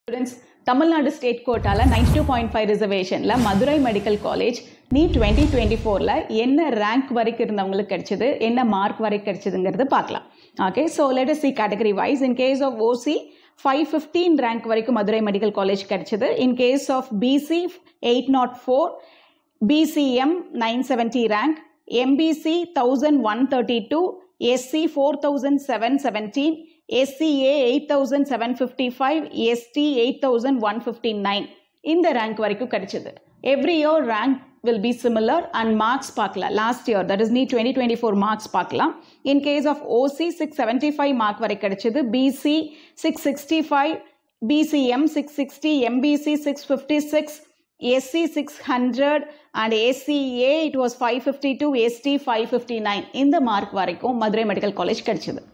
students Tamil Nadu state கோட்டால ninety two point five ரிசர்வேஷனில் Madurai medical college NEET twenty twenty ஃபோரில் என்ன ரேங்க் வரைக்கும் இருந்தவங்களுக்கு கிடைச்சது என்ன மார்க் வரைக்கும் கிடைச்சதுங்கிறது பார்க்கலாம் okay so let see category wise in case of OC five fifteen rank வரைக்கும் மதுரை மெடிக்கல் காலேஜ் கிடைச்சது in case of BC eight nought four BCM nine seventy rank MBC thousand one thirty two SC four thousand seven seventeen SCA eight thousand seven fifty five ST eight thousand one fifty nine இந்த rank வரைக்கும் கிடைச்சது every year rank will be similar and marks பார்க்கலாம் last year that is NEET twenty twenty four marks பார்க்கலாம் in case of OC six seventy five mark வரை கிடைச்சது BC six sixty five BCM six sixty MBC six fifty six SC six hundred and ACA it was five fifty two ST five fifty nine இந்த mark வரைக்கும் Madurai medical college கிடைச்சது